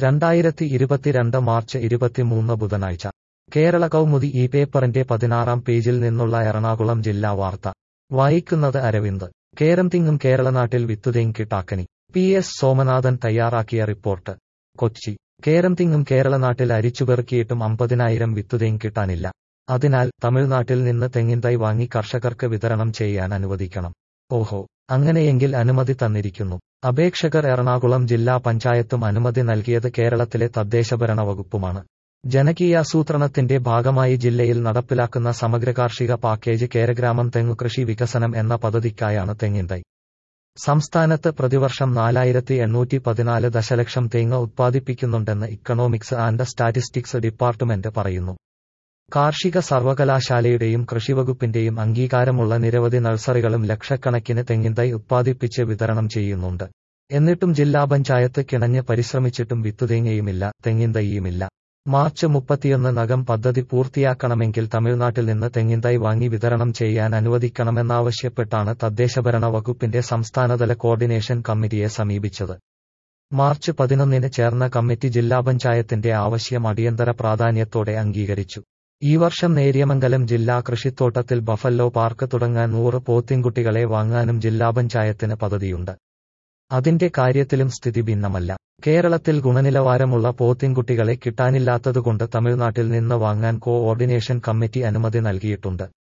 രണ്ടായിരത്തി ഇരുപത്തിരണ്ട് മാർച്ച് ഇരുപത്തിമൂന്ന് ബുധനാഴ്ച കേരള കൗമുദി ഈ പേപ്പറിന്റെ പതിനാറാം പേജിൽ നിന്നുള്ള എറണാകുളം ജില്ലാ വാർത്ത വായിക്കുന്നത് അരവിന്ദ് കേരംതിങ്ങും കേരളനാട്ടിൽ വിത്തുതേങ് കിട്ടാക്കനി പി എസ് സോമനാഥൻ തയ്യാറാക്കിയ റിപ്പോർട്ട് കൊച്ചി കേരംതിങ്ങും കേരളനാട്ടിൽ അരിച്ചുപെറുക്കിയിട്ടും അമ്പതിനായിരം വിത്തുതേങ് കിട്ടാനില്ല അതിനാൽ തമിഴ്നാട്ടിൽ നിന്ന് തെങ്ങിൻ തൈ വാങ്ങി കർഷകർക്ക് വിതരണം ചെയ്യാൻ അനുവദിക്കണം ഓഹോ അങ്ങനെയെങ്കിൽ അനുമതി തന്നിരിക്കുന്നു അപേക്ഷകർ എറണാകുളം ജില്ലാ പഞ്ചായത്തും അനുമതി നൽകിയത് കേരളത്തിലെ തദ്ദേശഭരണ വകുപ്പുമാണ് ജനകീയാസൂത്രണത്തിന്റെ ഭാഗമായി ജില്ലയിൽ നടപ്പിലാക്കുന്ന സമഗ്ര കാർഷിക പാക്കേജ് കേരഗ്രാമം തെങ്ങുകൃഷി വികസനം എന്ന പദ്ധതിക്കായാണ് തെങ്ങിൻ തൈ സംസ്ഥാനത്ത് പ്രതിവർഷം നാലായിരത്തി എണ്ണൂറ്റി പതിനാല് ദശലക്ഷം തേങ്ങ ഉത്പാദിപ്പിക്കുന്നുണ്ടെന്ന് ഇക്കണോമിക്സ് ആൻഡ് സ്റ്റാറ്റിസ്റ്റിക്സ് ഡിപ്പാർട്ട്മെന്റ് പറയുന്നു കാർഷിക സർവകലാശാലയുടെയും കൃഷിവകുപ്പിന്റെയും അംഗീകാരമുള്ള നിരവധി നഴ്സറികളും ലക്ഷക്കണക്കിന് തെങ്ങിൻ തൈ ഉത്പാദിപ്പിച്ച് വിതരണം ചെയ്യുന്നുണ്ട് എന്നിട്ടും ജില്ലാ പഞ്ചായത്ത് കിണഞ്ഞ് പരിശ്രമിച്ചിട്ടും വിത്തുതേങ്ങയുമില്ല തെങ്ങിൻ തൈയുമില്ല മാർച്ച് മുപ്പത്തിയൊന്ന് പദ്ധതി പൂർത്തിയാക്കണമെങ്കിൽ തമിഴ്നാട്ടിൽ നിന്ന് തെങ്ങിൻ തൈ വാങ്ങി വിതരണം ചെയ്യാൻ അനുവദിക്കണമെന്നാവശ്യപ്പെട്ടാണ് തദ്ദേശഭരണ വകുപ്പിന്റെ സംസ്ഥാനതല കോർഡിനേഷൻ കമ്മിറ്റിയെ സമീപിച്ചത് മാർച്ച് പതിനൊന്നിന് ചേർന്ന കമ്മിറ്റി ജില്ലാ പഞ്ചായത്തിന്റെ ആവശ്യം അടിയന്തര പ്രാധാന്യത്തോടെ അംഗീകരിച്ചു ഈ വർഷം നേര്യമംഗലം ജില്ലാ കൃഷിത്തോട്ടത്തിൽ ബഫല്ലോ പാർക്ക് തുടങ്ങാൻ നൂറ് പോത്തിൻകുട്ടികളെ വാങ്ങാനും ജില്ലാ പഞ്ചായത്തിന് പദ്ധതിയുണ്ട് അതിന്റെ കാര്യത്തിലും സ്ഥിതി ഭിന്നമല്ല കേരളത്തിൽ ഗുണനിലവാരമുള്ള പോത്തിൻകുട്ടികളെ കിട്ടാനില്ലാത്തതുകൊണ്ട് തമിഴ്നാട്ടിൽ നിന്ന് വാങ്ങാൻ കോഓർഡിനേഷൻ കമ്മിറ്റി അനുമതി നൽകിയിട്ടുണ്ട്